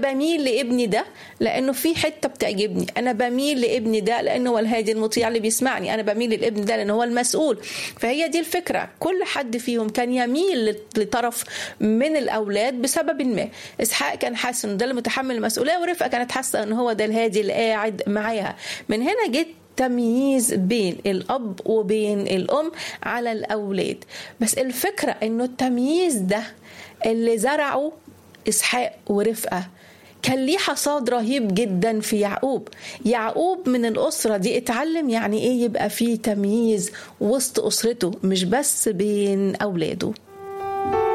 بميل لابني ده لانه في حته بتعجبني انا بميل لابني ده لانه هو الهادي المطيع اللي بيسمعني انا بميل للابن ده لانه هو المسؤول فهي دي الفكره كل حد فيهم كان يميل لطرف من الاولاد بسبب ما اسحاق كان حاسس انه ده اللي متحمل المسؤوليه ورفقه كانت حاسه ان هو ده الهادي اللي قاعد معاها من هنا جت تمييز بين الاب وبين الام على الاولاد بس الفكره انه التمييز ده اللي زرعه اسحاق ورفقه كان ليه حصاد رهيب جدا في يعقوب يعقوب من الأسرة دي اتعلم يعني ايه يبقى فيه تمييز وسط أسرته مش بس بين أولاده